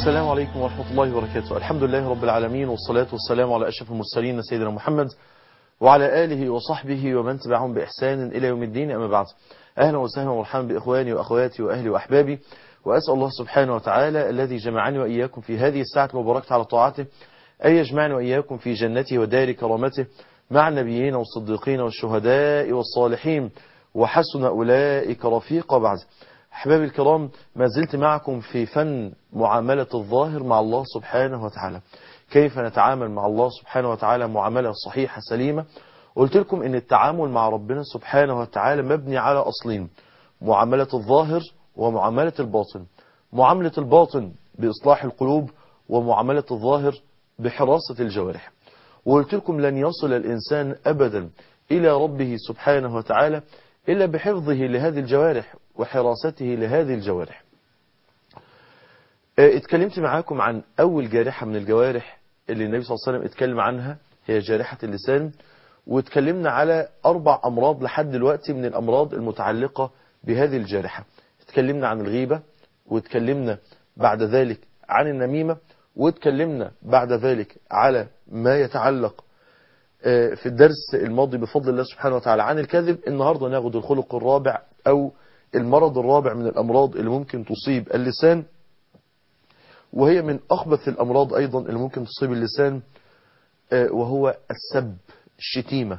السلام عليكم ورحمة الله وبركاته الحمد لله رب العالمين والصلاة والسلام على أشرف المرسلين سيدنا محمد وعلى آله وصحبه ومن تبعهم بإحسان إلى يوم الدين أما بعد أهلا وسهلا ومرحبا بإخواني وأخواتي وأهلي وأحبابي وأسأل الله سبحانه وتعالى الذي جمعني وإياكم في هذه الساعة المباركة على طاعته أن يجمعني وإياكم في جنته ودار كرامته مع النبيين والصديقين والشهداء والصالحين وحسن أولئك رفيقا بعد أحبابي الكرام ما زلت معكم في فن معاملة الظاهر مع الله سبحانه وتعالى كيف نتعامل مع الله سبحانه وتعالى معاملة صحيحة سليمة قلت لكم ان التعامل مع ربنا سبحانه وتعالى مبني على أصلين معاملة الظاهر ومعاملة الباطن معاملة الباطن بإصلاح القلوب ومعاملة الظاهر بحراسة الجوارح وقلت لكم لن يصل الإنسان أبدا إلى ربه سبحانه وتعالى إلا بحفظه لهذه الجوارح وحراسته لهذه الجوارح اتكلمت معاكم عن أول جارحة من الجوارح اللي النبي صلى الله عليه وسلم اتكلم عنها هي جارحة اللسان واتكلمنا على أربع أمراض لحد دلوقتي من الأمراض المتعلقة بهذه الجارحة اتكلمنا عن الغيبة واتكلمنا بعد ذلك عن النميمة واتكلمنا بعد ذلك على ما يتعلق في الدرس الماضي بفضل الله سبحانه وتعالى عن الكذب النهاردة ناخد الخلق الرابع أو المرض الرابع من الأمراض اللي ممكن تصيب اللسان وهي من أخبث الأمراض أيضا اللي ممكن تصيب اللسان وهو السب الشتيمة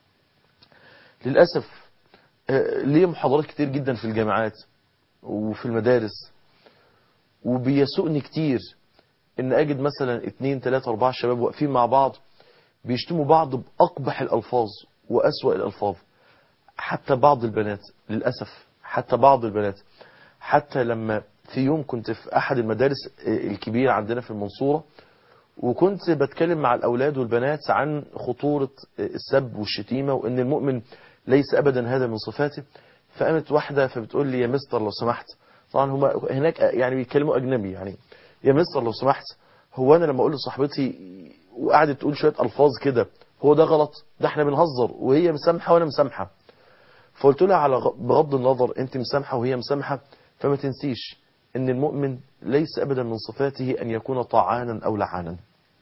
للأسف ليه محاضرات كتير جدا في الجامعات وفي المدارس وبيسوقني كتير ان اجد مثلا اتنين تلاتة اربعة شباب واقفين مع بعض بيشتموا بعض بأقبح الألفاظ وأسوأ الألفاظ حتى بعض البنات للأسف حتى بعض البنات حتى لما في يوم كنت في أحد المدارس الكبيرة عندنا في المنصورة وكنت بتكلم مع الأولاد والبنات عن خطورة السب والشتيمة وأن المؤمن ليس أبدا هذا من صفاته فقامت واحدة فبتقول لي يا مستر لو سمحت طبعا هما هناك يعني بيتكلموا أجنبي يعني يا مستر لو سمحت هو أنا لما أقول لصاحبتي وقعدت تقول شوية ألفاظ كده هو ده غلط ده احنا بنهزر وهي مسامحة وانا مسامحة فقلت لها على بغض النظر انت مسامحة وهي مسامحة فما تنسيش ان المؤمن ليس ابدا من صفاته ان يكون طعانا او لعانا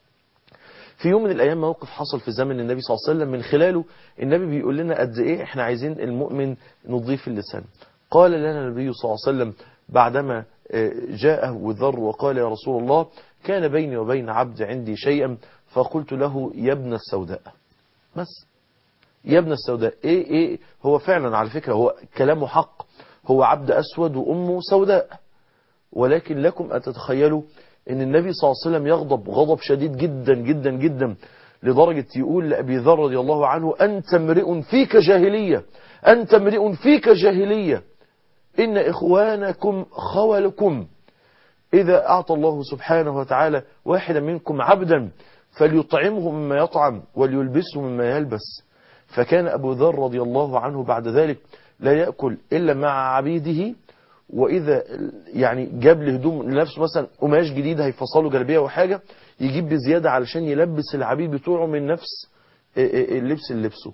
في يوم من الايام موقف حصل في زمن النبي صلى الله عليه وسلم من خلاله النبي بيقول لنا قد ايه احنا عايزين المؤمن نضيف اللسان قال لنا النبي صلى الله عليه وسلم بعدما جاءه ذر وقال يا رسول الله كان بيني وبين عبد عندي شيئا فقلت له يا ابن السوداء بس يا ابن السوداء ايه ايه هو فعلا على فكرة هو كلامه حق هو عبد اسود وامه سوداء ولكن لكم ان تتخيلوا ان النبي صلى الله عليه وسلم يغضب غضب شديد جدا جدا جدا لدرجة يقول لأبي ذر رضي الله عنه أنت امرئ فيك جاهلية أنت امرئ فيك جاهلية إن إخوانكم خولكم إذا أعطى الله سبحانه وتعالى واحدا منكم عبدا فليطعمه مما يطعم وليلبسه مما يلبس فكان أبو ذر رضي الله عنه بعد ذلك لا يأكل إلا مع عبيده وإذا يعني جاب لهدوم لنفسه مثلا قماش جديد هيفصله جلبية وحاجة يجيب بزيادة علشان يلبس العبيد بتوعه من نفس اللبس اللي لبسه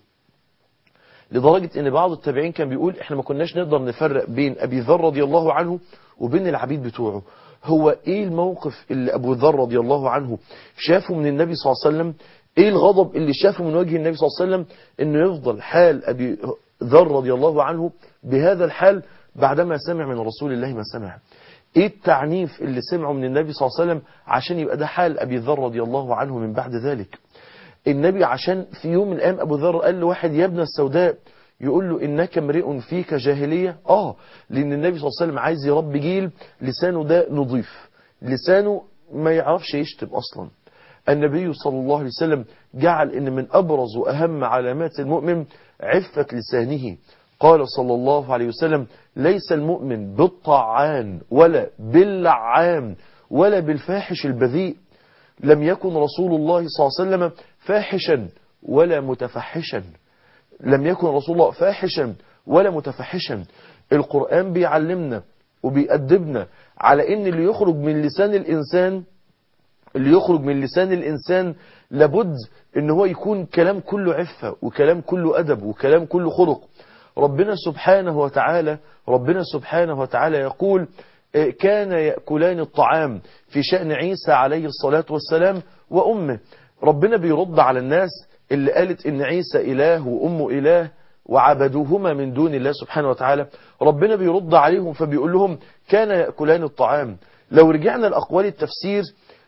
لدرجة ان بعض التابعين كان بيقول احنا ما كناش نقدر نفرق بين ابي ذر رضي الله عنه وبين العبيد بتوعه هو ايه الموقف اللي ابو ذر رضي الله عنه شافه من النبي صلى الله عليه وسلم ايه الغضب اللي شافه من وجه النبي صلى الله عليه وسلم انه يفضل حال ابي ذر رضي الله عنه بهذا الحال بعدما سمع من رسول الله ما سمع ايه التعنيف اللي سمعه من النبي صلى الله عليه وسلم عشان يبقى ده حال ابي ذر رضي الله عنه من بعد ذلك النبي عشان في يوم من الايام ابو ذر قال لواحد يا ابن السوداء يقول له إنك امرئ فيك جاهلية آه لأن النبي صلى الله عليه وسلم عايز يربي جيل لسانه ده نظيف لسانه ما يعرفش يشتم أصلا النبي صلى الله عليه وسلم جعل إن من أبرز وأهم علامات المؤمن عفة لسانه قال صلى الله عليه وسلم ليس المؤمن بالطعان ولا باللعان ولا بالفاحش البذيء لم يكن رسول الله صلى الله عليه وسلم فاحشا ولا متفحشا لم يكن رسول الله فاحشا ولا متفحشا القرآن بيعلمنا وبيأدبنا على ان اللي يخرج من لسان الإنسان اللي يخرج من لسان الإنسان لابد ان هو يكون كلام كله عفة وكلام كله أدب وكلام كله خلق ربنا سبحانه وتعالى ربنا سبحانه وتعالى يقول كان يأكلان الطعام في شأن عيسى عليه الصلاة والسلام وأمه ربنا بيرد على الناس اللي قالت إن عيسى إله وأمه إله وعبدوهما من دون الله سبحانه وتعالى ربنا بيرد عليهم فبيقول لهم كان يأكلان الطعام لو رجعنا لأقوال التفسير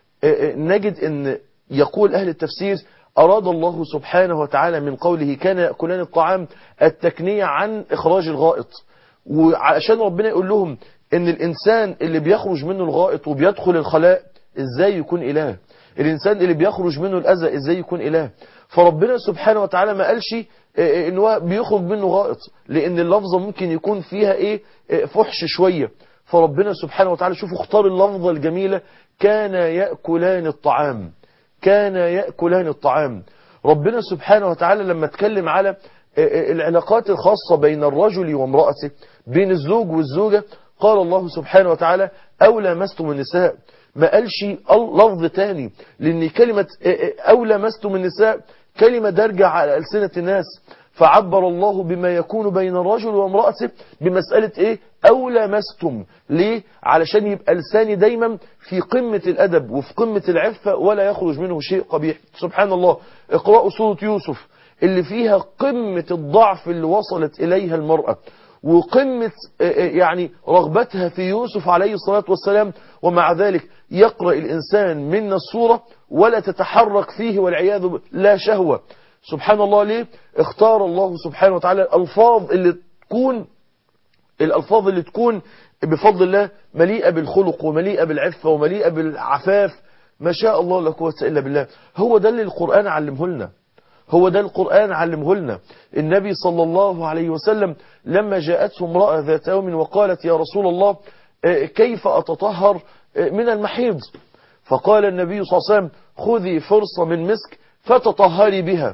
نجد أن يقول أهل التفسير أراد الله سبحانه وتعالى من قوله كان يأكلان الطعام التكنية عن إخراج الغائط وعشان ربنا يقول لهم ان الانسان اللي بيخرج منه الغائط وبيدخل الخلاء ازاي يكون اله الانسان اللي بيخرج منه الاذى ازاي يكون اله فربنا سبحانه وتعالى ما قالش ان هو بيخرج منه غائط لان اللفظة ممكن يكون فيها ايه فحش شوية فربنا سبحانه وتعالى شوفوا اختار اللفظة الجميلة كان يأكلان الطعام كان يأكلان الطعام ربنا سبحانه وتعالى لما اتكلم على العلاقات الخاصة بين الرجل وامرأته بين الزوج والزوجة قال الله سبحانه وتعالى أو لامستم النساء ما قالش لفظ تاني لأن كلمة أو لامستم النساء كلمة درجة على ألسنة الناس فعبر الله بما يكون بين الرجل وامرأته بمسألة ايه او لامستم ليه علشان يبقى لساني دايما في قمة الادب وفي قمة العفة ولا يخرج منه شيء قبيح سبحان الله اقرأوا سورة يوسف اللي فيها قمة الضعف اللي وصلت اليها المرأة وقمة يعني رغبتها في يوسف عليه الصلاة والسلام ومع ذلك يقرأ الإنسان منا الصورة ولا تتحرك فيه والعياذ لا شهوة سبحان الله ليه اختار الله سبحانه وتعالى الألفاظ اللي تكون الألفاظ اللي تكون بفضل الله مليئة بالخلق ومليئة بالعفة ومليئة بالعفاف ما شاء الله لا قوة إلا بالله هو ده اللي القرآن علمه لنا هو ده القرآن علمه لنا النبي صلى الله عليه وسلم لما جاءته امرأة ذات يوم وقالت يا رسول الله كيف أتطهر من المحيض فقال النبي صلى الله عليه وسلم خذي فرصة من مسك فتطهري بها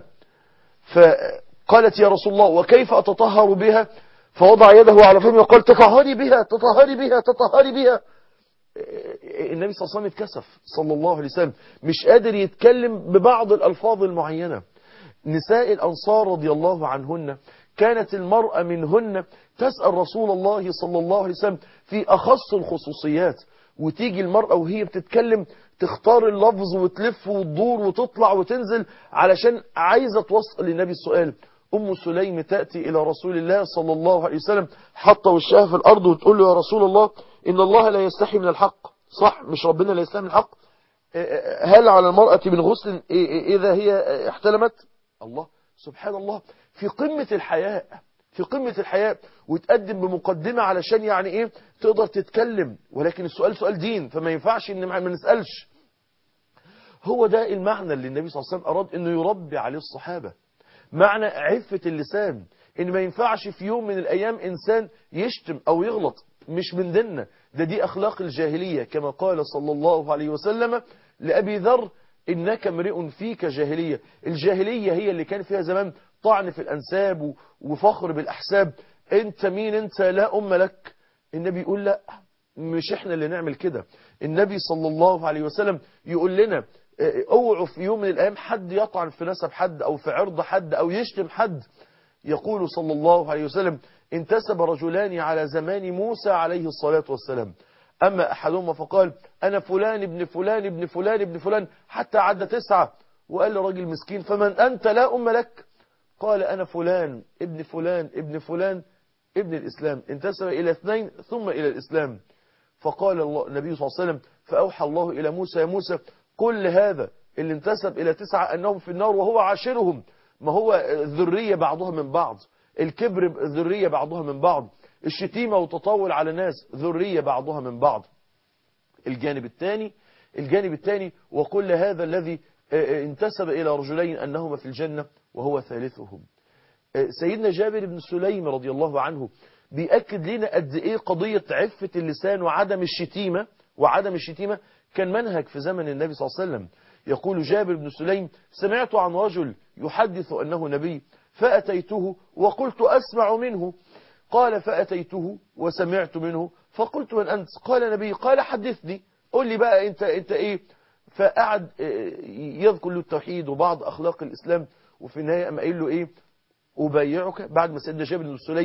فقالت يا رسول الله وكيف أتطهر بها فوضع يده على فمه وقال تطهري بها تطهري بها تطهري بها النبي صلى الله عليه وسلم اتكسف صلى الله عليه وسلم مش قادر يتكلم ببعض الألفاظ المعينة نساء الأنصار رضي الله عنهن كانت المرأة منهن تسأل رسول الله صلى الله عليه وسلم في أخص الخصوصيات وتيجي المرأة وهي بتتكلم تختار اللفظ وتلف وتدور وتطلع وتنزل علشان عايزة توصل للنبي السؤال أم سليم تأتي إلى رسول الله صلى الله عليه وسلم حتى وشها في الأرض وتقول له يا رسول الله إن الله لا يستحي من الحق صح مش ربنا لا يستحي من الحق هل على المرأة من غسل إذا هي احتلمت الله سبحان الله في قمة الحياء في قمة الحياء وتقدم بمقدمة علشان يعني ايه تقدر تتكلم ولكن السؤال سؤال دين فما ينفعش ان ما نسألش هو ده المعنى اللي النبي صلى الله عليه وسلم أراد انه يربي عليه الصحابة معنى عفة اللسان ان ما ينفعش في يوم من الايام انسان يشتم او يغلط مش من ديننا ده دي اخلاق الجاهلية كما قال صلى الله عليه وسلم لأبي ذر إنك امرئ فيك جاهلية الجاهلية هي اللي كان فيها زمان طعن في الأنساب وفخر بالأحساب أنت مين أنت لا أم لك النبي يقول لا مش احنا اللي نعمل كده النبي صلى الله عليه وسلم يقول لنا اوعوا في يوم من الأيام حد يطعن في نسب حد أو في عرض حد أو يشتم حد يقول صلى الله عليه وسلم انتسب رجلان على زمان موسى عليه الصلاة والسلام أما أحدهما فقال أنا فلان ابن فلان ابن فلان ابن فلان حتى عد تسعة وقال لراجل مسكين فمن أنت لا أم لك قال أنا فلان ابن فلان ابن فلان ابن الإسلام انتسب إلى اثنين ثم إلى الإسلام فقال الله النبي صلى الله عليه وسلم فأوحى الله إلى موسى يا موسى كل هذا اللي انتسب إلى تسعة أنهم في النار وهو عاشرهم ما هو ذرية بعضها من بعض الكبر ذرية بعضها من بعض الشتيمة وتطاول على ناس ذرية بعضها من بعض الجانب الثاني الجانب الثاني وكل هذا الذي انتسب إلى رجلين أنهما في الجنة وهو ثالثهم سيدنا جابر بن سليم رضي الله عنه بيأكد لنا قد إيه قضية عفة اللسان وعدم الشتيمة وعدم الشتيمة كان منهج في زمن النبي صلى الله عليه وسلم يقول جابر بن سليم سمعت عن رجل يحدث أنه نبي فأتيته وقلت أسمع منه قال فأتيته وسمعت منه فقلت من أنت قال نبي قال حدثني قل لي بقى أنت, انت إيه فقعد يذكر له التوحيد وبعض أخلاق الإسلام وفي النهاية أما قال له إيه أبايعك بعد ما سيدنا جابر بن سليم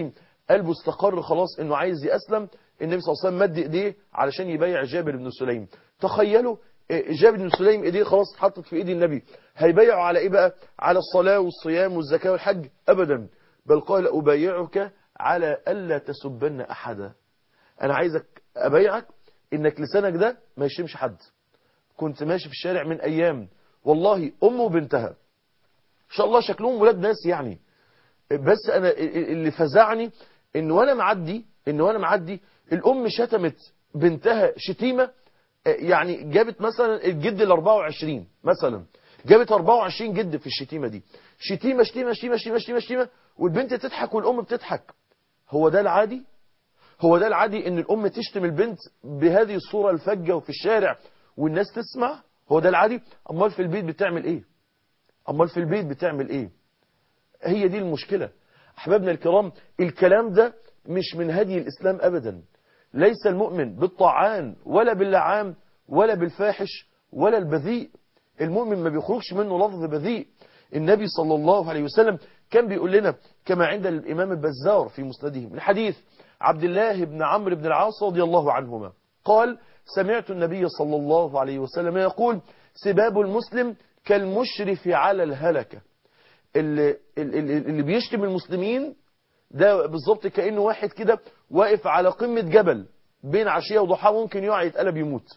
قلبه استقر خلاص انه عايز يأسلم النبي صلى الله عليه وسلم مد ايديه علشان يبيع جابر بن سليم تخيلوا جابر بن سليم ايديه خلاص اتحطت في ايد النبي هيبيعوا على ايه بقى على الصلاة والصيام والزكاة والحج ابدا بل قال ابايعك على الا تسبن احدا انا عايزك ابيعك انك لسانك ده ما يشتمش حد كنت ماشي في الشارع من ايام والله ام وبنتها ان شاء الله شكلهم ولاد ناس يعني بس انا اللي فزعني ان وانا معدي ان وانا معدي الام شتمت بنتها شتيمه يعني جابت مثلا الجد ال 24 مثلا جابت 24 جد في الشتيمه دي شتيمه شتيمه شتيمه شتيمه شتيمه شتيمه والبنت تضحك والام بتضحك هو ده العادي هو ده العادي ان الام تشتم البنت بهذه الصوره الفجه وفي الشارع والناس تسمع هو ده العادي امال في البيت بتعمل ايه امال في البيت بتعمل ايه هي دي المشكله احبابنا الكرام الكلام ده مش من هدي الاسلام ابدا ليس المؤمن بالطعان ولا باللعام ولا بالفاحش ولا البذيء المؤمن ما بيخرجش منه لفظ بذيء النبي صلى الله عليه وسلم كان بيقول لنا كما عند الإمام البزار في مسنده من حديث عبد الله بن عمرو بن العاص رضي الله عنهما قال سمعت النبي صلى الله عليه وسلم يقول سباب المسلم كالمشرف على الهلكة اللي, اللي, اللي بيشتم المسلمين ده بالظبط كأنه واحد كده واقف على قمة جبل بين عشية وضحى ممكن يقع يتقلب يموت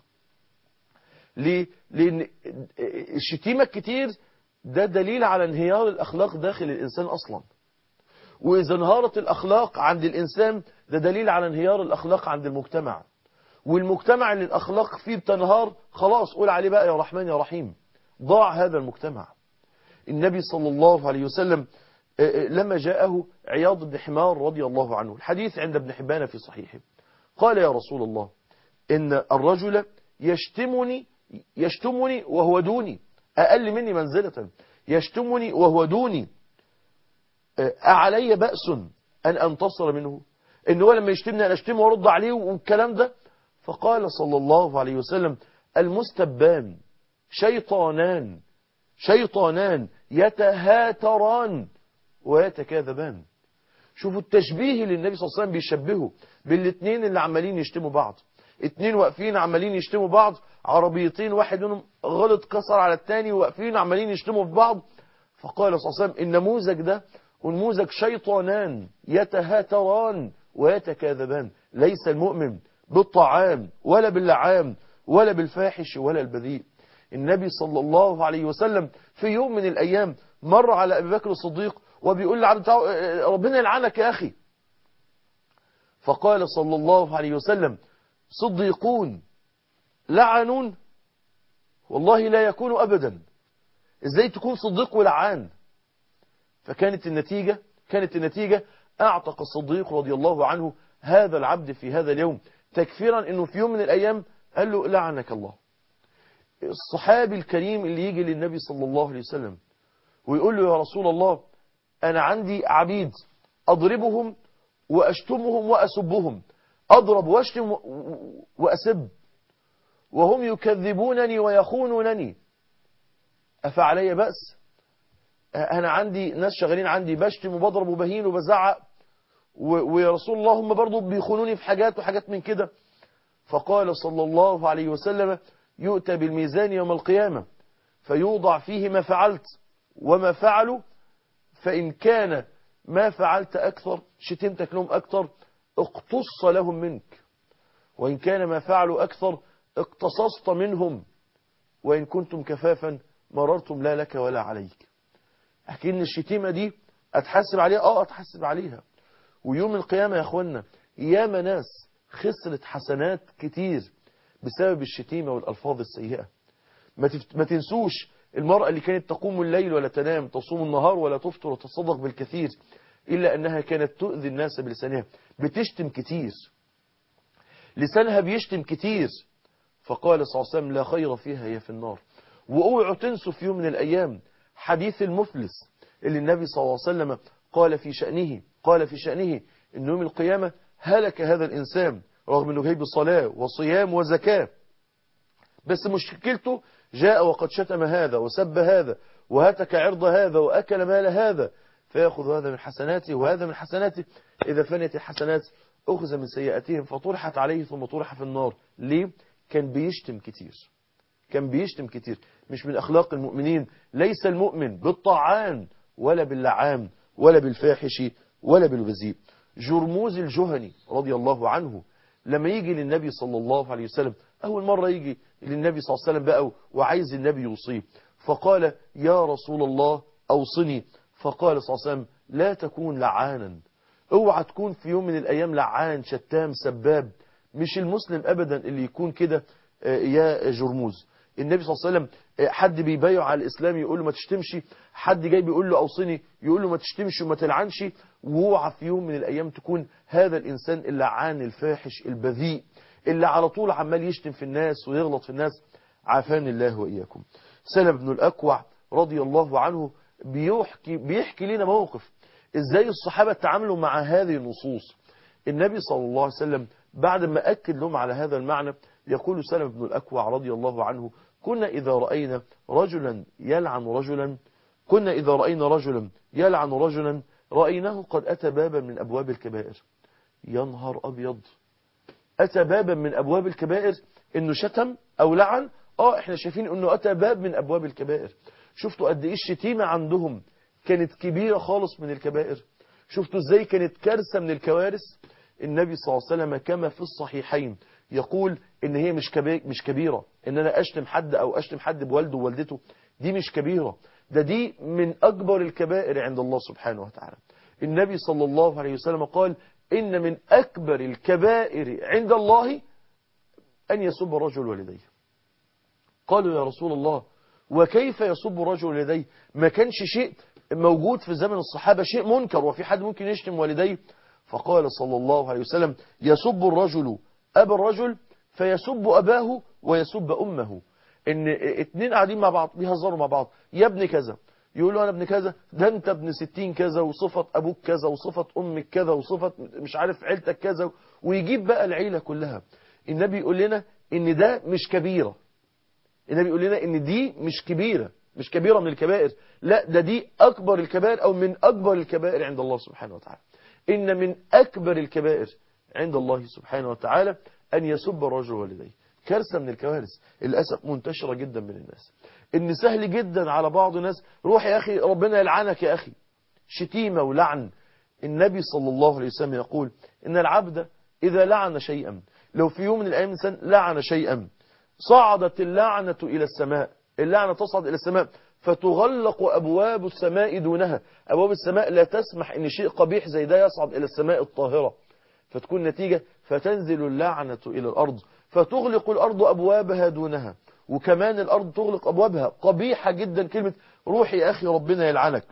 ليه؟ لأن الشتيمة الكتير ده دليل على انهيار الأخلاق داخل الإنسان أصلا وإذا انهارت الأخلاق عند الإنسان ده دليل على انهيار الأخلاق عند المجتمع والمجتمع اللي الأخلاق فيه بتنهار خلاص قول عليه بقى يا رحمن يا رحيم ضاع هذا المجتمع النبي صلى الله عليه وسلم لما جاءه عياض بن حمار رضي الله عنه الحديث عند ابن حبان في صحيحه قال يا رسول الله إن الرجل يشتمني يشتمني وهو دوني أقل مني منزلة يشتمني وهو دوني أعلي بأس أن أنتصر منه إن هو لما يشتمني أنا أشتمه وأرد عليه والكلام ده فقال صلى الله عليه وسلم المستبان شيطانان شيطانان يتهاتران ويتكاذبان شوفوا التشبيه اللي النبي صلى الله عليه وسلم بيشبهه بالاثنين اللي عمالين يشتموا بعض اتنين واقفين عمالين يشتموا بعض عربيتين واحد منهم غلط كسر على التاني واقفين عمالين يشتموا في بعض فقال صلى الله عليه وسلم النموذج ده ونموذج شيطانان يتهاتران ويتكاذبان ليس المؤمن بالطعام ولا باللعام ولا بالفاحش ولا البذيء النبي صلى الله عليه وسلم في يوم من الأيام مر على أبي بكر الصديق وبيقول لعبد بتاعه ربنا يلعنك يا أخي فقال صلى الله عليه وسلم صديقون لعنون والله لا يكون أبدا ازاي تكون صديق ولعان فكانت النتيجة كانت النتيجة اعتق الصديق رضي الله عنه هذا العبد في هذا اليوم تكفيرا انه في يوم من الايام قال له لعنك الله الصحابي الكريم اللي يجي للنبي صلى الله عليه وسلم ويقول له يا رسول الله انا عندي عبيد اضربهم واشتمهم واسبهم اضرب واشتم واسب وهم يكذبونني ويخونونني افعلي بأس انا عندي ناس شغالين عندي بشتم وبضرب وبهين وبزعق ويا رسول الله هم برضو بيخونوني في حاجات وحاجات من كده فقال صلى الله عليه وسلم يؤتى بالميزان يوم القيامة فيوضع فيه ما فعلت وما فعلوا فإن كان ما فعلت أكثر شتمتك لهم أكثر اقتص لهم منك وإن كان ما فعلوا أكثر اقتصصت منهم وإن كنتم كفافا مررتم لا لك ولا عليك أكن الشتيمة دي أتحسب عليها آه أتحسب عليها ويوم القيامة يا أخوانا ياما ناس خسرت حسنات كتير بسبب الشتيمة والألفاظ السيئة ما, تفت... ما تنسوش المرأة اللي كانت تقوم الليل ولا تنام تصوم النهار ولا تفطر وتصدق بالكثير إلا أنها كانت تؤذي الناس بلسانها بتشتم كتير لسانها بيشتم كتير فقال صلى الله عليه وسلم لا خير فيها هي في النار واوعوا تنسوا في يوم من الأيام حديث المفلس اللي النبي صلى الله عليه وسلم قال في شأنه قال في شأنه إن يوم القيامة هلك هذا الإنسان رغم أنه جايب صلاة وصيام وزكاة بس مشكلته جاء وقد شتم هذا وسب هذا وهتك عرض هذا وأكل مال هذا فيأخذ هذا من حسناته وهذا من حسناته إذا فنيت الحسنات أخذ من سيئاتهم فطرحت عليه ثم طرح في النار ليه؟ كان بيشتم كتير كان بيشتم كتير مش من أخلاق المؤمنين ليس المؤمن بالطعان ولا باللعان ولا بالفاحش ولا بالبذيء جرموز الجهني رضي الله عنه لما يجي للنبي صلى الله عليه وسلم أول مرة يجي للنبي صلى الله عليه وسلم بقى وعايز النبي يوصيه فقال يا رسول الله أوصني فقال صلى الله عليه وسلم لا تكون لعانا اوعى تكون في يوم من الأيام لعان شتام سباب مش المسلم أبدا اللي يكون كده يا جرموز النبي صلى الله عليه وسلم حد بيبايع على الإسلام يقول له ما تشتمش حد جاي بيقول له أوصني يقول له ما تشتمش وما تلعنش واوعى في يوم من الأيام تكون هذا الإنسان اللعان الفاحش البذيء اللي على طول عمال يشتم في الناس ويغلط في الناس عافاني الله وإياكم سلم بن الأكوع رضي الله عنه بيحكي, بيحكي لنا موقف ازاي الصحابة تعاملوا مع هذه النصوص النبي صلى الله عليه وسلم بعد ما أكد لهم على هذا المعنى يقول سلم بن الأكوع رضي الله عنه كنا إذا رأينا رجلا يلعن رجلا كنا إذا رأينا رجلا يلعن رجلا رأيناه قد أتى بابا من أبواب الكبائر ينهر أبيض أتى بابا من أبواب الكبائر إنه شتم أو لعن آه إحنا شايفين إنه أتى باب من أبواب الكبائر شفتوا قد إيه الشتيمة عندهم كانت كبيرة خالص من الكبائر شفتوا إزاي كانت كارثة من الكوارث النبي صلى الله عليه وسلم كما في الصحيحين يقول إن هي مش مش كبيرة إن أنا أشتم حد أو أشتم حد بوالده ووالدته دي مش كبيرة ده دي من أكبر الكبائر عند الله سبحانه وتعالى النبي صلى الله عليه وسلم قال إن من أكبر الكبائر عند الله أن يسب الرجل والديه قالوا يا رسول الله وكيف يسب الرجل والديه ما كانش شيء موجود في زمن الصحابة شيء منكر وفي حد ممكن يشتم والديه فقال صلى الله عليه وسلم يسب الرجل أبا الرجل فيسب أباه ويسب أمه ان اتنين قاعدين مع بعض بيهزروا مع بعض يا ابن كذا يقول له انا ابن كذا ده انت ابن ستين كذا وصفة ابوك كذا وصفة امك كذا وصفة مش عارف عيلتك كذا ويجيب بقى العيلة كلها النبي يقول لنا ان ده مش كبيرة النبي يقول لنا ان دي مش كبيرة مش كبيرة من الكبائر لا ده دي اكبر الكبائر او من اكبر الكبائر عند الله سبحانه وتعالى ان من اكبر الكبائر عند الله سبحانه وتعالى ان يسب الرجل والديه كارثة من الكوارث للأسف منتشرة جدا من الناس إن سهل جدا على بعض الناس روح يا أخي ربنا يلعنك يا أخي شتيمة ولعن النبي صلى الله عليه وسلم يقول إن العبد إذا لعن شيئا لو في يوم من الأيام إنسان لعن شيئا صعدت اللعنة إلى السماء اللعنة تصعد إلى السماء فتغلق أبواب السماء دونها أبواب السماء لا تسمح إن شيء قبيح زي ده يصعد إلى السماء الطاهرة فتكون نتيجة فتنزل اللعنة إلى الأرض فتغلق الأرض أبوابها دونها وكمان الأرض تغلق أبوابها قبيحة جدا كلمة روح يا أخي ربنا يلعنك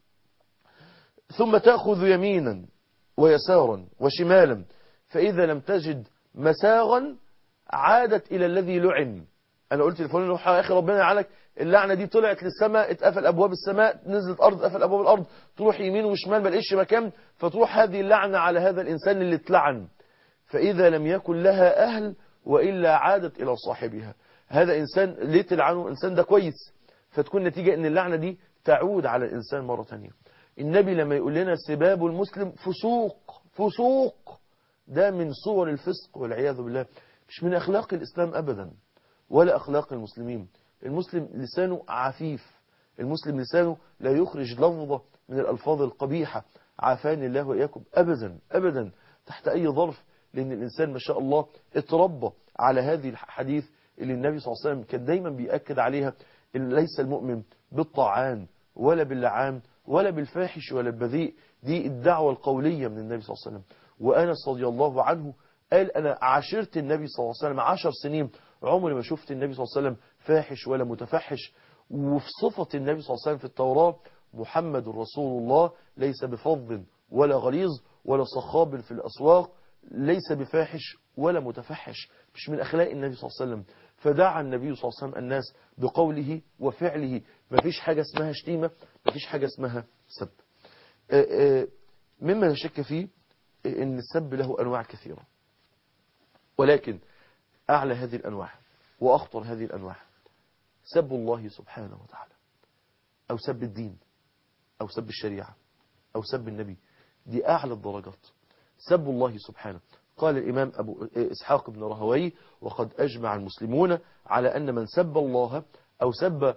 ثم تأخذ يمينا ويسارا وشمالا فإذا لم تجد مساغا عادت إلى الذي لعن أنا قلت لفلان روح يا أخي ربنا يلعنك اللعنة دي طلعت للسماء اتقفل أبواب السماء نزلت أرض اتقفل أبواب الأرض تروح يمين وشمال ما لقيتش مكان فتروح هذه اللعنة على هذا الإنسان اللي اتلعن فإذا لم يكن لها أهل وإلا عادت إلى صاحبها هذا إنسان ليه تلعنه إنسان ده كويس فتكون نتيجة أن اللعنة دي تعود على الإنسان مرة تانية النبي لما يقول لنا سباب المسلم فسوق فسوق ده من صور الفسق والعياذ بالله مش من أخلاق الإسلام أبدا ولا أخلاق المسلمين المسلم لسانه عفيف المسلم لسانه لا يخرج لفظة من الألفاظ القبيحة عافاني الله وإياكم أبدا أبدا تحت أي ظرف لأن الإنسان ما شاء الله اتربى على هذه الحديث اللي النبي صلى الله عليه وسلم كان دايما بيأكد عليها إن ليس المؤمن بالطعان ولا باللعان ولا بالفاحش ولا البذيء دي الدعوة القولية من النبي صلى الله عليه وسلم وأنس رضي الله عنه قال أنا عاشرت النبي صلى الله عليه وسلم عشر سنين عمري ما شفت النبي صلى الله عليه وسلم فاحش ولا متفحش وفي صفة النبي صلى الله عليه وسلم في التوراة محمد رسول الله ليس بفظ ولا غليظ ولا صخاب في الأسواق ليس بفاحش ولا متفحش مش من أخلاق النبي صلى الله عليه وسلم فدعا النبي صلى الله عليه وسلم الناس بقوله وفعله ما فيش حاجة اسمها شتيمة ما فيش حاجة اسمها سب مما لا شك فيه ان السب له أنواع كثيرة ولكن أعلى هذه الأنواع وأخطر هذه الأنواع سب الله سبحانه وتعالى أو سب الدين أو سب الشريعة أو سب النبي دي أعلى الدرجات سب الله سبحانه قال الإمام أبو إسحاق بن رهوي وقد أجمع المسلمون على أن من سب الله أو سب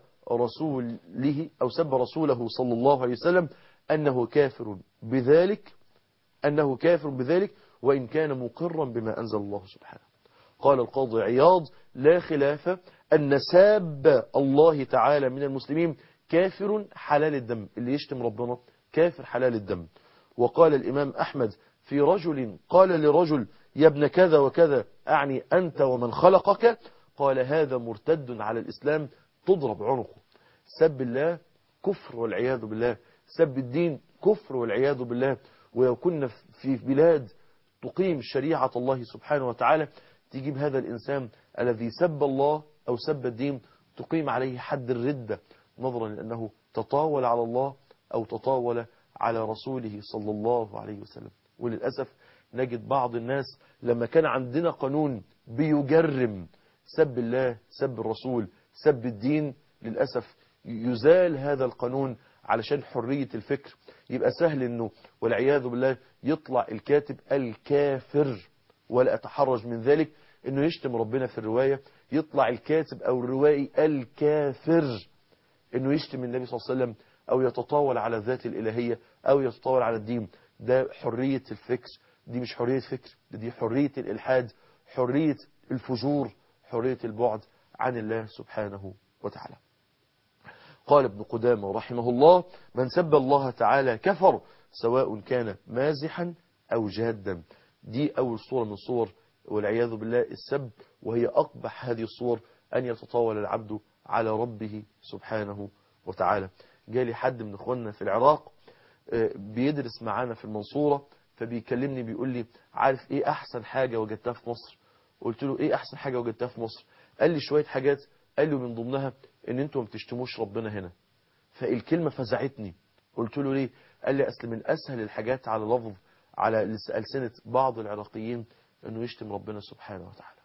رسوله أو سب رسوله صلى الله عليه وسلم أنه كافر بذلك أنه كافر بذلك وإن كان مقرا بما أنزل الله سبحانه قال القاضي عياض لا خلاف أن ساب الله تعالى من المسلمين كافر حلال الدم اللي يشتم ربنا كافر حلال الدم وقال الإمام أحمد في رجل قال لرجل يا ابن كذا وكذا أعني أنت ومن خلقك قال هذا مرتد على الإسلام تضرب عنقه سب الله كفر والعياذ بالله سب الدين كفر والعياذ بالله ولو كنا في بلاد تقيم شريعة الله سبحانه وتعالى تجيب هذا الإنسان الذي سب الله أو سب الدين تقيم عليه حد الردة نظرا لأنه تطاول على الله أو تطاول على رسوله صلى الله عليه وسلم وللأسف نجد بعض الناس لما كان عندنا قانون بيجرم سب الله سب الرسول سب الدين للأسف يزال هذا القانون علشان حرية الفكر يبقى سهل انه والعياذ بالله يطلع الكاتب الكافر ولا أتحرج من ذلك انه يشتم ربنا في الرواية يطلع الكاتب او الروائي الكافر انه يشتم النبي صلى الله عليه وسلم او يتطاول على الذات الالهية او يتطاول على الدين ده حرية الفكر دي مش حرية فكر دي حرية الالحاد حرية الفجور حرية البعد عن الله سبحانه وتعالى قال ابن قدامة رحمه الله من سب الله تعالى كفر سواء كان مازحا أو جادا دي أول صورة من صور والعياذ بالله السب وهي أقبح هذه الصور أن يتطاول العبد على ربه سبحانه وتعالى جالي حد من اخواننا في العراق بيدرس معانا في المنصورة فبيكلمني بيقول لي عارف ايه احسن حاجة وجدتها في مصر قلت له ايه احسن حاجة وجدتها في مصر قال لي شوية حاجات قال له من ضمنها ان انتوا ما بتشتموش ربنا هنا فالكلمة فزعتني قلت له ليه قال لي اصل من اسهل الحاجات على لفظ على ألسنة بعض العراقيين انه يشتم ربنا سبحانه وتعالى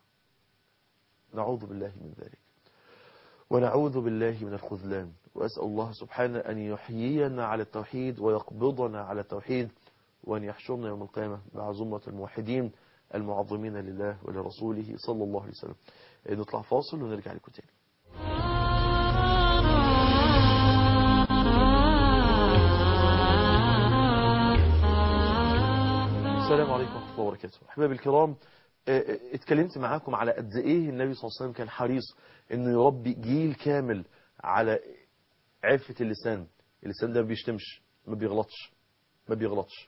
نعوذ بالله من ذلك ونعوذ بالله من الخذلان وأسأل الله سبحانه أن يحيينا على التوحيد ويقبضنا على التوحيد وأن يحشرنا يوم القيامة مع زمرة الموحدين المعظمين لله ولرسوله صلى الله عليه وسلم نطلع فاصل ونرجع لكم تاني السلام عليكم ورحمة الله وبركاته أحبابي الكرام اتكلمت معاكم على قد ايه النبي صلى الله عليه وسلم كان حريص انه يربي جيل كامل على عفة اللسان اللسان ده ما بيشتمش ما بيغلطش ما بيغلطش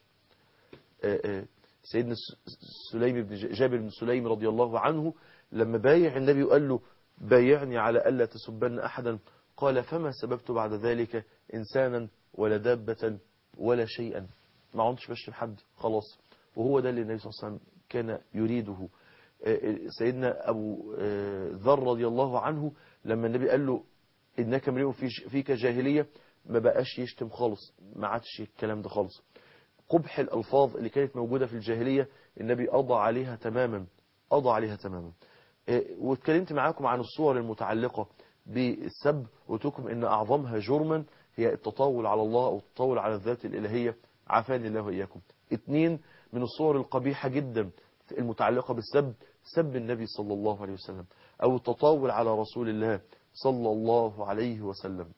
سيدنا سليم بن جابر بن سليم رضي الله عنه لما بايع النبي وقال له بايعني على ألا تسبن أحدا قال فما سببت بعد ذلك إنسانا ولا دابة ولا شيئا ما عدتش بشتم حد خلاص وهو ده اللي النبي صلى الله عليه وسلم كان يريده سيدنا أبو ذر رضي الله عنه لما النبي قال له إنك امرئ فيك جاهلية ما بقاش يشتم خالص ما عادش الكلام ده خالص قبح الألفاظ اللي كانت موجودة في الجاهلية النبي قضى عليها تماما قضى عليها تماما واتكلمت معاكم عن الصور المتعلقة بالسب وقلت لكم إن أعظمها جرما هي التطاول على الله أو التطاول على الذات الإلهية عافاني الله وإياكم اثنين من الصور القبيحة جدا المتعلقة بالسب سب النبي صلى الله عليه وسلم أو التطاول على رسول الله صلى الله عليه وسلم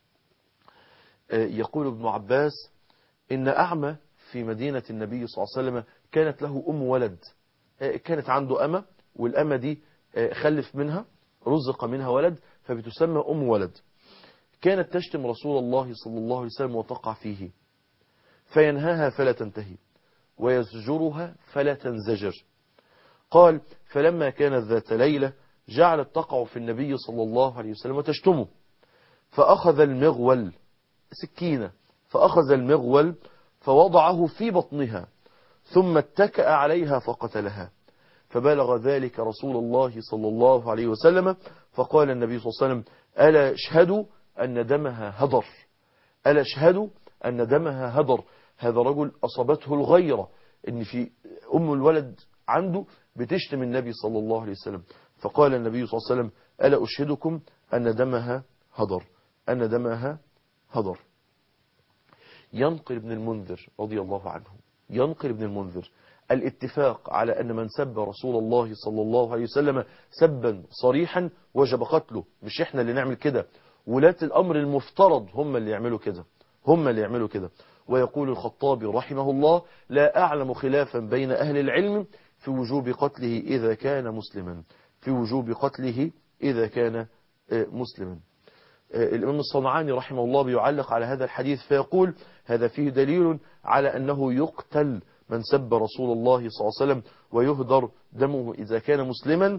يقول ابن عباس إن أعمى في مدينة النبي صلى الله عليه وسلم كانت له أم ولد كانت عنده أمة والأمة دي خلف منها رزق منها ولد فبتسمى أم ولد كانت تشتم رسول الله صلى الله عليه وسلم وتقع فيه فينهاها فلا تنتهي ويزجرها فلا تنزجر قال فلما كانت ذات ليلة جعلت تقع في النبي صلى الله عليه وسلم وتشتمه فأخذ المغول سكينة فأخذ المغول فوضعه في بطنها ثم اتكأ عليها فقتلها فبلغ ذلك رسول الله صلى الله عليه وسلم فقال النبي صلى الله عليه وسلم ألا اشهدوا أن دمها هدر ألا اشهدوا أن دمها هدر هذا رجل أصابته الغيرة إن في أم الولد عنده بتشتم النبي صلى الله عليه وسلم فقال النبي صلى الله عليه وسلم ألا أشهدكم أن دمها هدر أن دمها هدر ينقل ابن المنذر رضي الله عنه ينقل ابن المنذر الاتفاق على أن من سب رسول الله صلى الله عليه وسلم سبا صريحا وجب قتله مش احنا اللي نعمل كده ولاة الأمر المفترض هم اللي يعملوا كده هم اللي يعملوا كده ويقول الخطابي رحمه الله لا أعلم خلافا بين أهل العلم في وجوب قتله إذا كان مسلما في وجوب قتله إذا كان مسلما الإمام الصنعاني رحمه الله بيعلق على هذا الحديث فيقول هذا فيه دليل على أنه يقتل من سب رسول الله صلى الله عليه وسلم ويهدر دمه إذا كان مسلما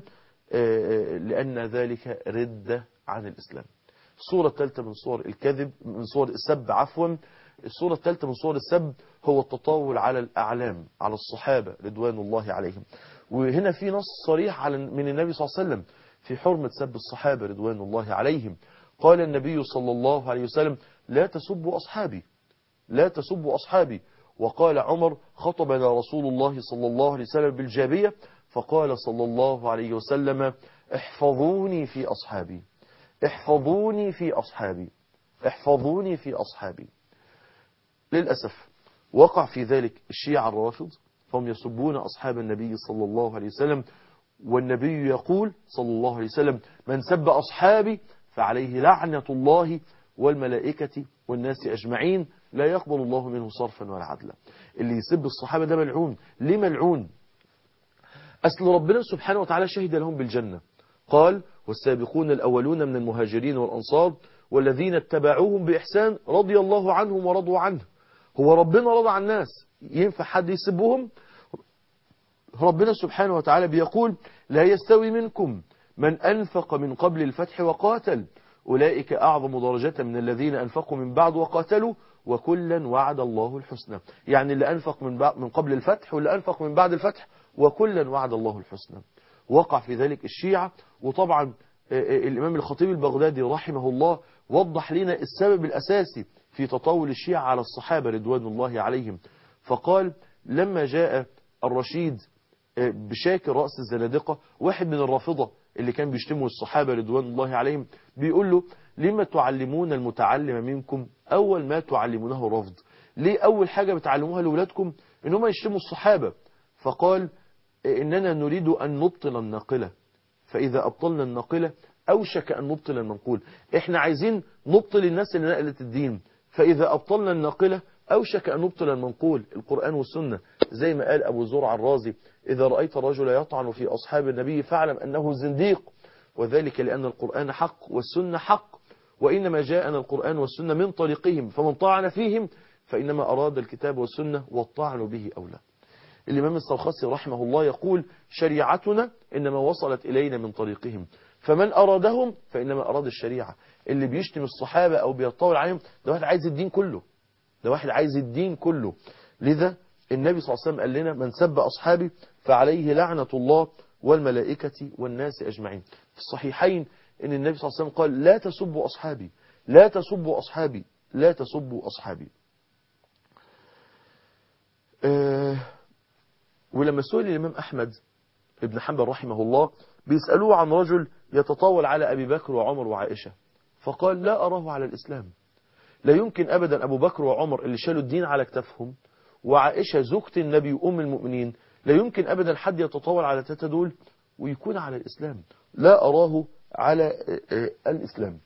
لأن ذلك ردة عن الإسلام الصورة الثالثة من صور الكذب من صور السب عفوا الصورة الثالثة من صور السب هو التطاول على الأعلام على الصحابة رضوان الله عليهم وهنا في نص صريح على من النبي صلى الله عليه وسلم في حرمة سب الصحابة رضوان الله عليهم قال النبي صلى الله عليه وسلم لا تسبوا أصحابي لا تسبوا أصحابي وقال عمر خطبنا رسول الله صلى الله عليه وسلم بالجابية فقال صلى الله عليه وسلم احفظوني في أصحابي احفظوني في أصحابي احفظوني في أصحابي للأسف وقع في ذلك الشيعة الرافض فهم يسبون أصحاب النبي صلى الله عليه وسلم والنبي يقول صلى الله عليه وسلم من سب أصحابي فعليه لعنة الله والملائكة والناس أجمعين لا يقبل الله منه صرفا ولا عدلا اللي يسب الصحابة ده ملعون ليه ملعون أصل ربنا سبحانه وتعالى شهد لهم بالجنة قال والسابقون الأولون من المهاجرين والأنصار والذين اتبعوهم بإحسان رضي الله عنهم ورضوا عنه هو ربنا رضى عن الناس ينفع حد يسبهم ربنا سبحانه وتعالى بيقول لا يستوي منكم من أنفق من قبل الفتح وقاتل أولئك أعظم درجة من الذين أنفقوا من بعد وقاتلوا وكلا وعد الله الحسنى يعني اللي أنفق من, من قبل الفتح واللي أنفق من بعد الفتح وكلا وعد الله الحسنى وقع في ذلك الشيعة وطبعا الإمام الخطيب البغدادي رحمه الله وضح لنا السبب الأساسي في تطاول الشيعة على الصحابة رضوان الله عليهم فقال لما جاء الرشيد بشاكر رأس الزنادقة واحد من الرافضة اللي كان بيشتموا الصحابة رضوان الله عليهم بيقول له لما تعلمون المتعلم منكم أول ما تعلمونه رفض ليه أول حاجة بتعلموها لأولادكم إن هم يشتموا الصحابة فقال إننا نريد أن نبطل الناقلة فإذا أبطلنا الناقلة أوشك أن نبطل المنقول إحنا عايزين نبطل الناس اللي نقلت الدين فإذا أبطلنا الناقلة أوشك أن نبطل المنقول القرآن والسنة زي ما قال أبو زرع الرازي إذا رأيت الرجل يطعن في أصحاب النبي فاعلم أنه زنديق وذلك لأن القرآن حق والسنة حق وإنما جاءنا القرآن والسنة من طريقهم فمن طعن فيهم فإنما أراد الكتاب والسنة والطعن به أولى الإمام السرخسي رحمه الله يقول شريعتنا إنما وصلت إلينا من طريقهم فمن أرادهم فإنما أراد الشريعة اللي بيشتم الصحابة أو بيطول عليهم ده واحد عايز الدين كله ده واحد عايز الدين كله لذا النبي صلى الله عليه وسلم قال لنا من سب أصحابي فعليه لعنة الله والملائكة والناس أجمعين في الصحيحين إن النبي صلى الله عليه وسلم قال لا تسبوا أصحابي لا تسبوا أصحابي لا تسبوا أصحابي أه ولما سئل الإمام أحمد ابن حنبل رحمه الله بيسألوه عن رجل يتطاول على أبي بكر وعمر وعائشة فقال لا أراه على الإسلام لا يمكن أبدا أبو بكر وعمر اللي شالوا الدين على كتافهم وعائشة زوجة النبي وأم المؤمنين لا يمكن أبدا حد يتطاول على تاتا دول ويكون على الإسلام لا أراه على الإسلام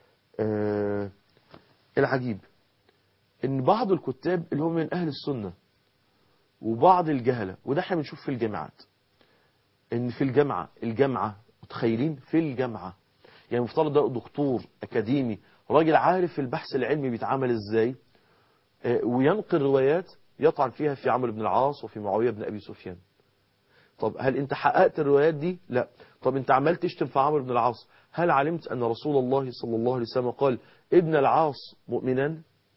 العجيب ان بعض الكتاب اللي هم من أهل السنة وبعض الجهلة وده احنا بنشوف في الجامعات ان في الجامعة الجامعة متخيلين في الجامعة يعني مفترض ده دكتور أكاديمي راجل عارف البحث العلمي بيتعامل ازاي وينقل روايات يطعن فيها في عمرو بن العاص وفي معاوية بن أبي سفيان طب هل انت حققت الروايات دي لا طب انت عمال تشتم في عمرو بن العاص هل علمت أن رسول الله صلى الله عليه وسلم قال ابن العاص مؤمنان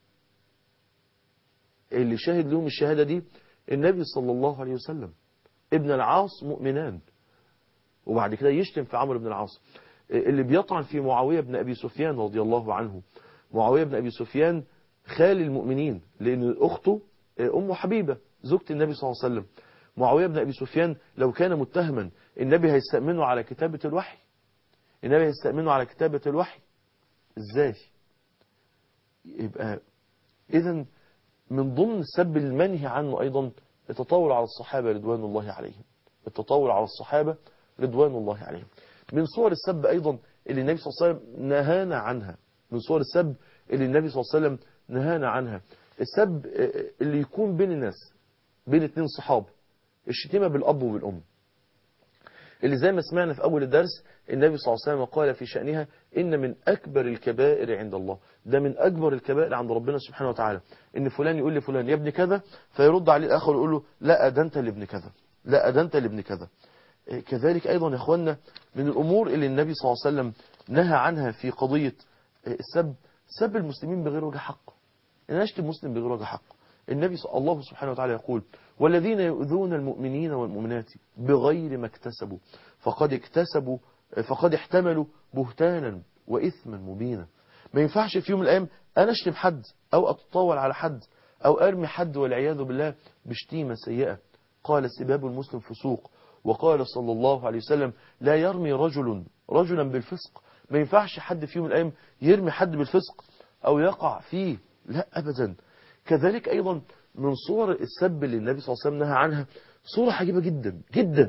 اللي شاهد لهم الشهادة دي النبي صلى الله عليه وسلم ابن العاص مؤمنان وبعد كده يشتم في عمرو بن العاص اللي بيطعن في معاوية بن أبي سفيان رضي الله عنه معاوية بن أبي سفيان خال المؤمنين لأن أخته أم حبيبة زوجة النبي صلى الله عليه وسلم معاوية بن أبي سفيان لو كان متهما النبي هيستأمنه على كتابة الوحي النبي هيستأمنه على كتابة الوحي ازاي يبقى اذا من ضمن السب المنهي عنه أيضا التطاول على الصحابة رضوان الله عليهم التطاول على الصحابة رضوان الله عليهم من صور السب أيضا اللي النبي صلى الله عليه وسلم نهانا عنها من صور السب اللي النبي صلى الله عليه وسلم نهانا عنها السب اللي يكون بين الناس بين اتنين صحاب الشتيمة بالأب وبالأم اللي زي ما سمعنا في أول الدرس النبي صلى الله عليه وسلم قال في شأنها إن من أكبر الكبائر عند الله ده من أكبر الكبائر عند ربنا سبحانه وتعالى إن فلان يقول لفلان يا ابن كذا فيرد عليه الآخر ويقول له لا ده أنت لابن كذا لا ده أنت لابن كذا كذلك أيضا يا أخوانا من الأمور اللي النبي صلى الله عليه وسلم نهى عنها في قضية السب سب المسلمين بغير وجه حق إن أشتم مسلم بغير وجه حق النبي صلى الله سبحانه وتعالى يقول والذين يؤذون المؤمنين والمؤمنات بغير ما اكتسبوا فقد اكتسبوا فقد احتملوا بهتانا وإثما مبينا ما ينفعش في يوم من الأيام أنا أشتم حد أو أتطاول على حد أو أرمي حد والعياذ بالله بشتيمة سيئة قال سباب المسلم فسوق وقال صلى الله عليه وسلم لا يرمي رجل رجلا بالفسق ما ينفعش حد في يوم من الأيام يرمي حد بالفسق أو يقع فيه لا أبدا كذلك أيضا من صور السب اللي النبي صلى الله عليه وسلم نهى عنها صورة عجيبة جدا جدا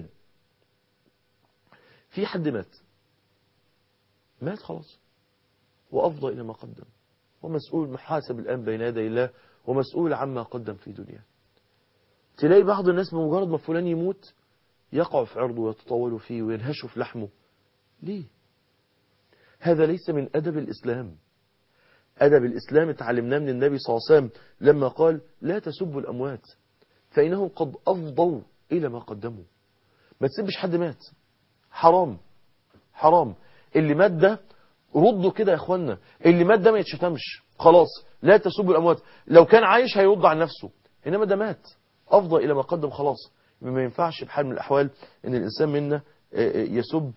في حد مات مات خلاص وأفضى إلى ما قدم ومسؤول محاسب الآن بين يدي الله ومسؤول عما قدم في دنيا تلاقي بعض الناس بمجرد ما فلان يموت يقع في عرضه ويتطاولوا فيه وينهشوا في لحمه ليه هذا ليس من أدب الإسلام أدب الإسلام اتعلمناه من النبي صلى الله عليه وسلم لما قال لا تسبوا الأموات فإنهم قد أفضوا إلى ما قدموا ما تسبش حد مات حرام حرام اللي مات ده ردوا كده يا اخوانا اللي مات ده ما يتشتمش خلاص لا تسبوا الأموات لو كان عايش هيرد عن نفسه إنما ده مات أفضى إلى ما قدم خلاص ما ينفعش بحال من الأحوال إن الإنسان منا يسب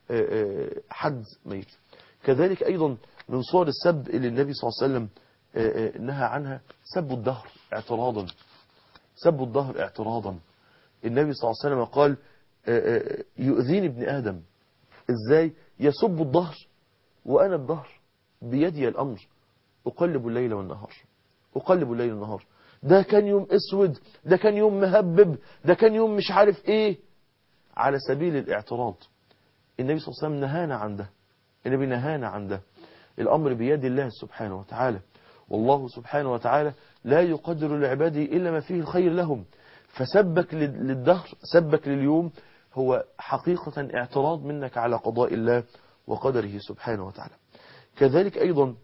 حد ميت كذلك أيضا من صور السب اللي النبي صلى الله عليه وسلم نهى عنها سب الدهر اعتراضا سب الدهر اعتراضا النبي صلى الله عليه وسلم قال يؤذيني ابن آدم ازاي يسب الظهر وأنا الظهر بيدي الأمر أقلب الليل والنهار أقلب الليل والنهار ده كان يوم اسود ده كان يوم مهبب ده كان يوم مش عارف ايه على سبيل الاعتراض النبي صلى الله عليه وسلم نهانا عن ده النبي نهانا عن ده الأمر بيد الله سبحانه وتعالى والله سبحانه وتعالى لا يقدر لعباده إلا ما فيه الخير لهم فسبك للدهر سبك لليوم هو حقيقة اعتراض منك على قضاء الله وقدره سبحانه وتعالى كذلك أيضا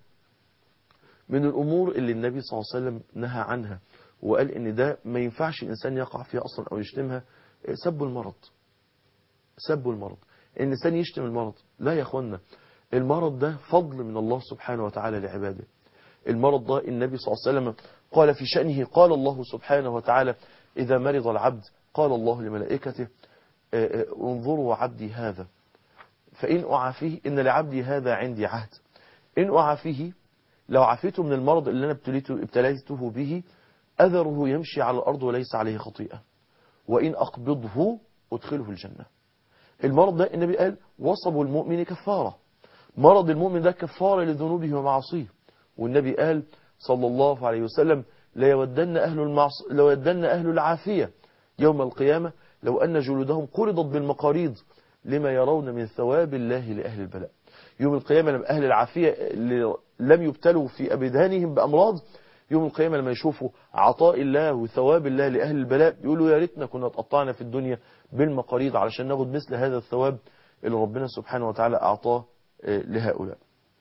من الأمور اللي النبي صلى الله عليه وسلم نهى عنها وقال إن ده ما ينفعش الإنسان يقع فيها أصلا أو يشتمها سب المرض سب المرض الإنسان يشتم المرض لا يا أخوانا المرض ده فضل من الله سبحانه وتعالى لعباده المرض ده النبي صلى الله عليه وسلم قال في شأنه قال الله سبحانه وتعالى إذا مرض العبد قال الله لملائكته انظروا عبدي هذا فإن أعافيه إن لعبدي هذا عندي عهد إن أعافيه لو عافيته من المرض اللي أنا ابتليته به أذره يمشي على الأرض وليس عليه خطيئة وإن أقبضه أدخله الجنة المرض ده النبي قال وصب المؤمن كفارة مرض المؤمن ده كفارة لذنوبه ومعاصيه والنبي قال صلى الله عليه وسلم لا يودن أهل, المعص... لو يودن أهل العافية يوم القيامة لو أن جلودهم قرضت بالمقاريض لما يرون من ثواب الله لأهل البلاء يوم القيامة لما أهل العافية اللي لم يبتلوا في أبدانهم بأمراض يوم القيامة لما يشوفوا عطاء الله وثواب الله لأهل البلاء يقولوا يا ريتنا كنا اتقطعنا في الدنيا بالمقاريض علشان ناخد مثل هذا الثواب اللي ربنا سبحانه وتعالى أعطاه لهؤلاء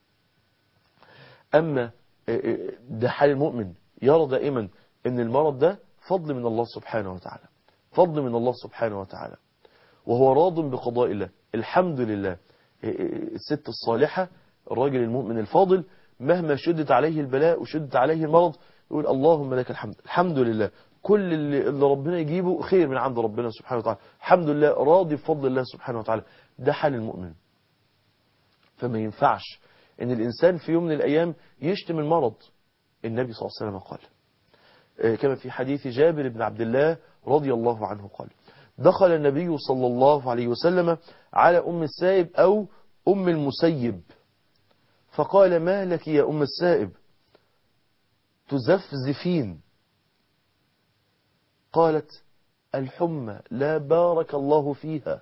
أما ده حال المؤمن يرى دائما أن المرض ده فضل من الله سبحانه وتعالى فضل من الله سبحانه وتعالى وهو راض بقضاء الله الحمد لله الست الصالحة الراجل المؤمن الفاضل مهما شدت عليه البلاء وشدت عليه المرض يقول اللهم لك الحمد الحمد لله كل اللي, اللي ربنا يجيبه خير من عند ربنا سبحانه وتعالى الحمد لله راضي بفضل الله سبحانه وتعالى ده حال المؤمن فما ينفعش ان الانسان في يوم من الايام يشتم المرض النبي صلى الله عليه وسلم قال كما في حديث جابر بن عبد الله رضي الله عنه قال دخل النبي صلى الله عليه وسلم على أم السائب أو أم المسيب فقال ما لك يا أم السائب تزفزفين قالت الحمى لا بارك الله فيها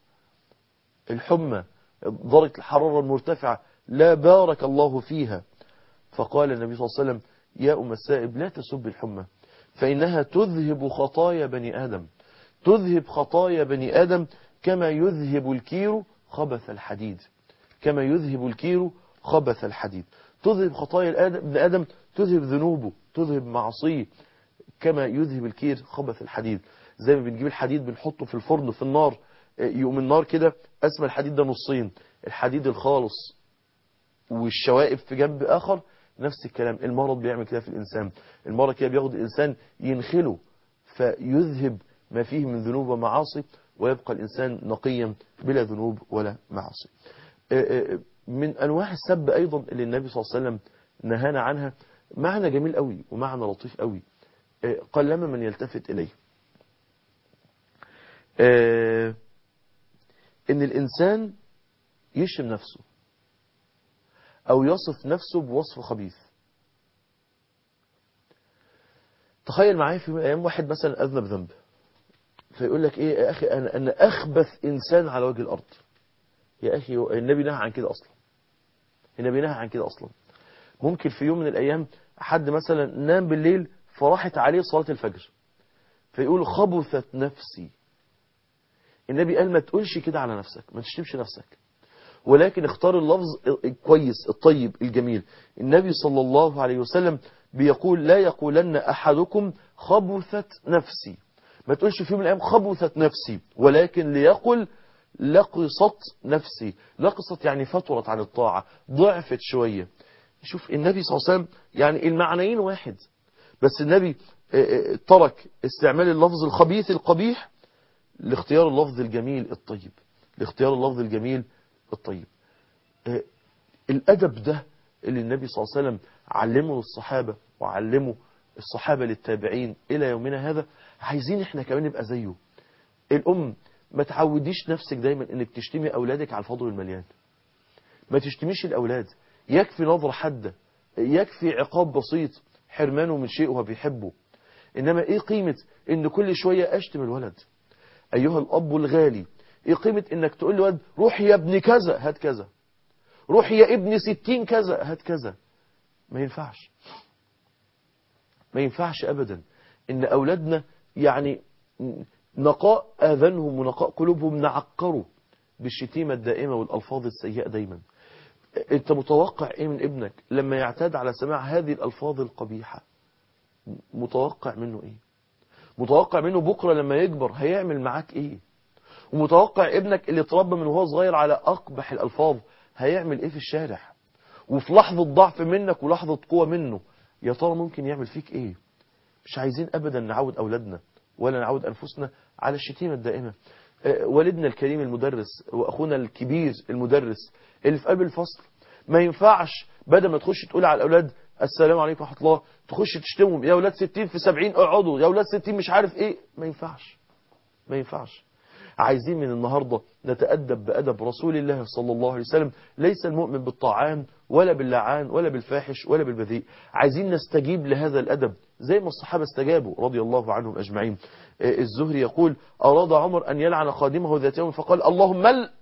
الحمى درجة الحرارة المرتفعة لا بارك الله فيها فقال النبي صلى الله عليه وسلم يا أم السائب لا تسب الحمى فإنها تذهب خطايا بني آدم تذهب خطايا بني آدم كما يذهب الكير خبث الحديد كما يذهب الكير خبث الحديد تذهب خطايا ابن آدم تذهب ذنوبه تذهب معصيه كما يذهب الكير خبث الحديد زي ما بنجيب الحديد بنحطه في الفرن في النار يقوم النار كده اسمى الحديد ده نصين الحديد الخالص والشوائب في جنب آخر نفس الكلام المرض بيعمل كده في الإنسان المرض كده بياخد الإنسان ينخله فيذهب ما فيه من ذنوب ومعاصي ويبقى الإنسان نقيا بلا ذنوب ولا معاصي من أنواع السب أيضا اللي النبي صلى الله عليه وسلم نهانا عنها معنى جميل قوي ومعنى لطيف قوي قلما من يلتفت إليه إن الإنسان يشم نفسه أو يصف نفسه بوصف خبيث تخيل معايا في أيام واحد مثلا أذنب ذنب فيقول لك إيه يا أخي أنا, أنا أخبث إنسان على وجه الأرض يا أخي النبي نهى عن كده أصلا النبي نهى عن كده أصلا ممكن في يوم من الأيام حد مثلا نام بالليل فراحت عليه صلاة الفجر فيقول خبثت نفسي النبي قال ما تقولش كده على نفسك ما تشتمش نفسك ولكن اختار اللفظ الكويس الطيب الجميل النبي صلى الله عليه وسلم بيقول لا يقولن أحدكم خبثت نفسي ما تقولش في يوم من الأيام خبثت نفسي ولكن ليقل لقصت نفسي لقصت يعني فترت عن الطاعة ضعفت شوية شوف النبي صلى الله عليه وسلم يعني المعنيين واحد بس النبي ترك استعمال اللفظ الخبيث القبيح لاختيار اللفظ الجميل الطيب لاختيار اللفظ الجميل الطيب الأدب ده اللي النبي صلى الله عليه وسلم علمه للصحابة وعلمه الصحابة للتابعين إلى يومنا هذا عايزين احنا كمان نبقى زيه الأم ما تعوديش نفسك دايما انك تشتمي أولادك على الفضل المليان ما تشتميش الأولاد يكفي نظرة حادة يكفي عقاب بسيط حرمانه من شيء وهو بيحبه إنما إيه قيمة إن كل شوية أشتم الولد أيها الأب الغالي إيه قيمة إنك تقول لي ولد روح يا ابن كذا هات كذا روح يا ابن ستين كذا هات كذا ما ينفعش ما ينفعش أبدا إن أولادنا يعني نقاء آذانهم ونقاء قلوبهم نعقره بالشتيمة الدائمة والألفاظ السيئة دايما انت متوقع ايه من ابنك لما يعتاد على سماع هذه الألفاظ القبيحة متوقع منه ايه متوقع منه بكرة لما يكبر هيعمل معاك ايه ومتوقع ابنك اللي اتربى من وهو صغير على أقبح الألفاظ هيعمل ايه في الشارع وفي لحظة ضعف منك ولحظة قوة منه يا ترى ممكن يعمل فيك ايه مش عايزين ابدا نعود اولادنا ولا نعود انفسنا على الشتيمة الدائمة والدنا الكريم المدرس واخونا الكبير المدرس اللي في قلب الفصل ما ينفعش بدل ما تخش تقول على الاولاد السلام عليكم ورحمه الله تخش تشتمهم يا اولاد 60 في 70 اقعدوا يا اولاد 60 مش عارف ايه ما ينفعش ما ينفعش عايزين من النهاردة نتأدب بأدب رسول الله صلى الله عليه وسلم ليس المؤمن بالطاعان ولا باللعان ولا بالفاحش ولا بالبذيء عايزين نستجيب لهذا الأدب زي ما الصحابة استجابوا رضي الله عنهم أجمعين الزهري يقول أراد عمر أن يلعن خادمه ذات يوم فقال اللهم مل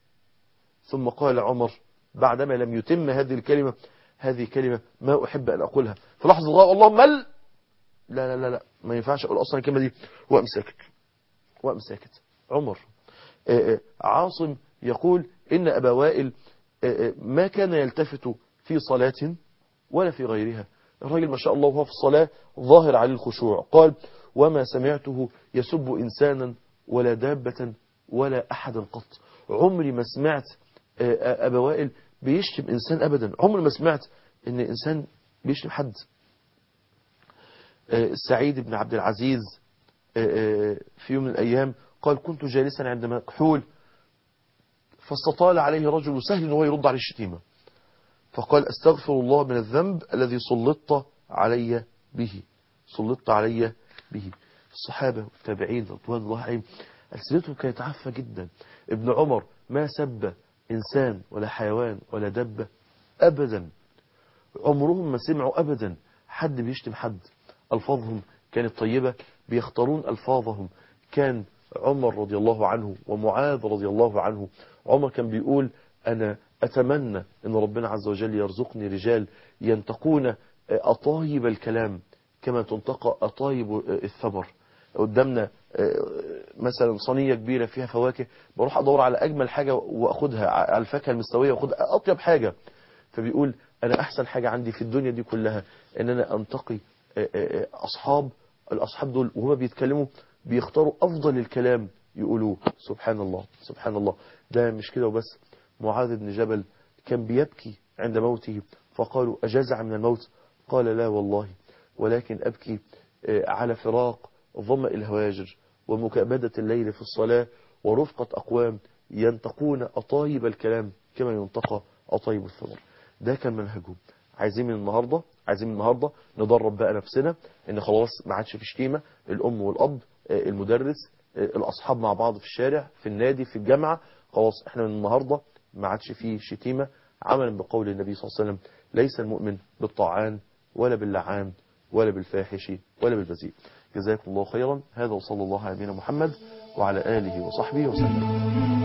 ثم قال عمر بعدما لم يتم هذه الكلمة هذه كلمة ما أحب أن أقولها في لحظة الله اللهم مل لا لا لا لا ما ينفعش أقول أصلا الكلمة دي وأم ساكت وأم ساكت عمر عاصم يقول إن أبا وائل ما كان يلتفت في صلاة ولا في غيرها الراجل ما شاء الله وهو في الصلاة ظاهر عليه الخشوع قال وما سمعته يسب إنسانا ولا دابة ولا أحدا قط عمري ما سمعت أبا وائل بيشتم إنسان أبدا عمري ما سمعت إن إنسان بيشتم حد سعيد بن عبد العزيز في يوم من الأيام قال كنت جالسا عند مكحول فاستطال عليه رجل سهل وهو يرد عليه الشتيمة فقال استغفر الله من الذنب الذي سلطت علي به سلطت علي به الصحابة والتابعين رضوان الله عليهم ألسنتهم كانت عفة جدا ابن عمر ما سب إنسان ولا حيوان ولا دبة أبدا عمرهم ما سمعوا أبدا حد بيشتم حد ألفاظهم كانت طيبة بيختارون ألفاظهم كان عمر رضي الله عنه ومعاذ رضي الله عنه عمر كان بيقول أنا أتمنى أن ربنا عز وجل يرزقني رجال ينتقون أطايب الكلام كما تنتقى أطايب الثمر قدامنا مثلا صينية كبيرة فيها فواكه بروح أدور على أجمل حاجة وأخدها على الفاكهة المستوية وأخدها أطيب حاجة فبيقول أنا أحسن حاجة عندي في الدنيا دي كلها أن أنا أنتقي أصحاب الأصحاب دول وهما بيتكلموا بيختاروا أفضل الكلام يقولوه سبحان الله سبحان الله ده مش كده وبس معاذ بن جبل كان بيبكي عند موته فقالوا أجزع من الموت قال لا والله ولكن أبكي على فراق ظمأ الهواجر ومكابدة الليل في الصلاة ورفقة أقوام ينتقون أطايب الكلام كما ينتقى أطايب الثمر ده كان منهجهم عايزين من النهاردة عايزين من النهاردة ندرب بقى نفسنا ان خلاص ما عادش في شتيمة الأم والأب المدرس الأصحاب مع بعض في الشارع في النادي في الجامعة خلاص احنا من النهاردة ما عادش فيه شتيمة عملا بقول النبي صلى الله عليه وسلم ليس المؤمن بالطاعان ولا باللعان ولا بالفاحش ولا بالبذيء جزاكم الله خيرا هذا وصلى الله على نبينا محمد وعلى آله وصحبه وسلم